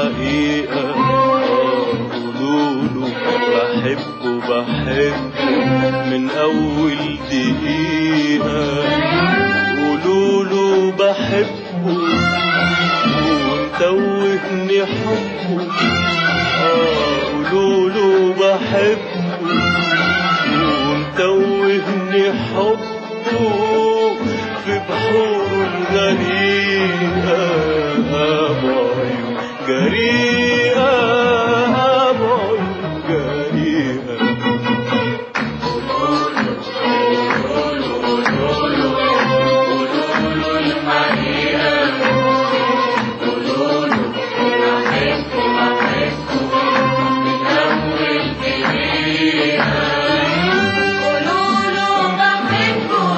الحقيقة آه قولوله بحبه بحبه من أول دقيقة قولوله بحبه ومتوهني حبه آه قولوله بحبه ومتوهني حبه في بحور الغريقة بعيون جريئة بعيون جريئة قولوله بحبه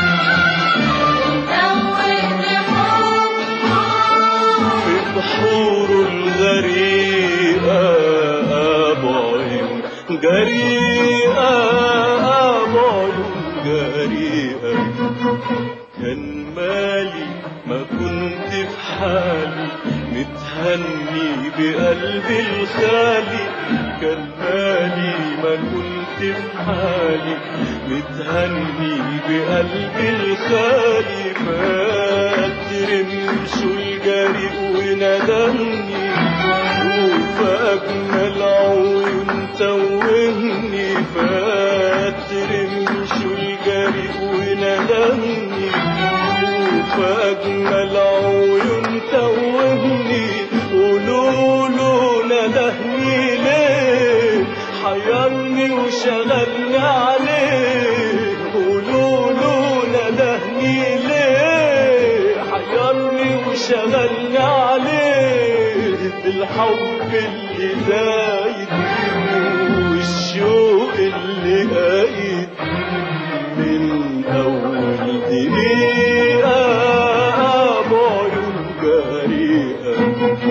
دوبني حبه في بحور الغريقة بعيون جريئة بعيون جريئة كان مالي ما كنت في حالي متهني بقلبي الخالي كان مالي ما كنت في حالي متهني بقلبي الخالي فات رمشه الجريء وندمني وفي أجمل عيون توهني فات رمشه الجريء وندمني وفي أجمل عيون توهني قولوله ندهني ليه حيرني وشغلني عليه قولوله ندهني ليه حيرني وشغلني عليه بالحب اللي زايد والشوق اللي قايد من أول دقيقة بعيون جريئة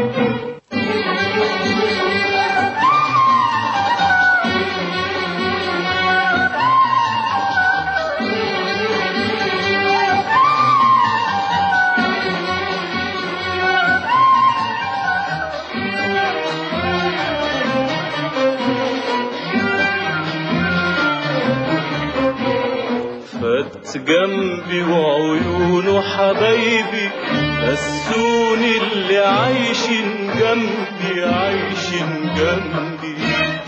فات جنبي وعيونه حبايبي نسوني اللي عايشين جنبي عايشين جنبي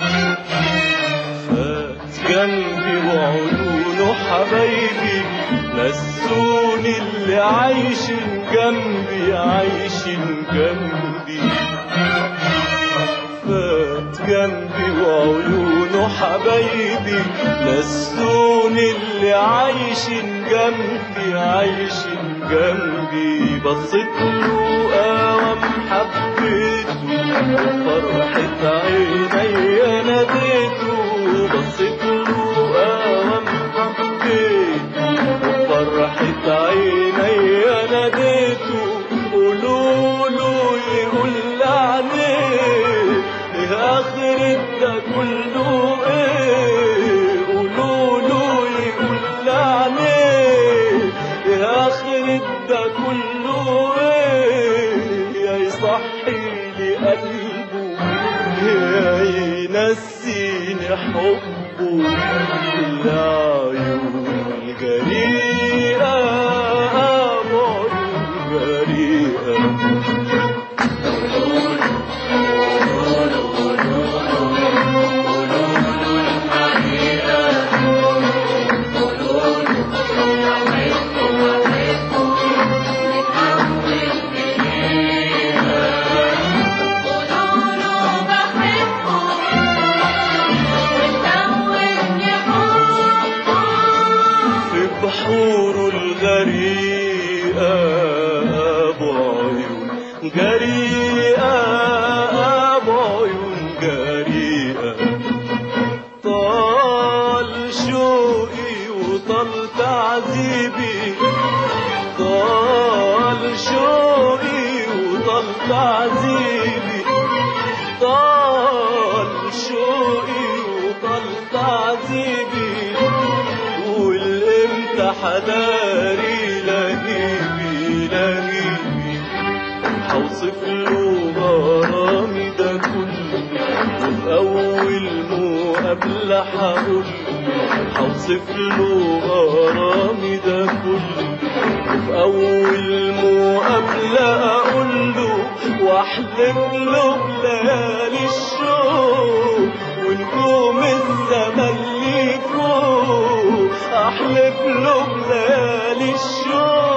فات جنبي وعيونه حبايبي نسوني اللي عايشين جنبي عايشين جنبي فات جنبي وعيونه حبايبي نسوني اللي عايشين جنبي عايشين جنبي بصيت له قوام حبيته وفرحة عيني ناديته بصيت له قوام حبيته وفرحة عيني ناديته قولوا له يقول عليه ايه اخرة ده كله ايه قولوا له يقول عليه ايه اخرة ده كله ايه يا يصحي لي قلبه يا ينسيني حبه العيون الجريئة عيون جريئة قولوله بحبه دوبني حبه في بحور الغريقة بعيون جريئة بعيون جريئة طال شوقي وطال تعذيبي طال شوقي وطال تعذيبي طال شوقي وطال تعذيبي والامتى حداري لهيبي لهيبي حوصف له غرامي أول مقابلة هقول هوصف له غرامي ده كله وفي أول مقابلة أقول له وأحلف له بليالي الشوق ونجوم الزمن اللي فوق أحلف له بليالي الشوق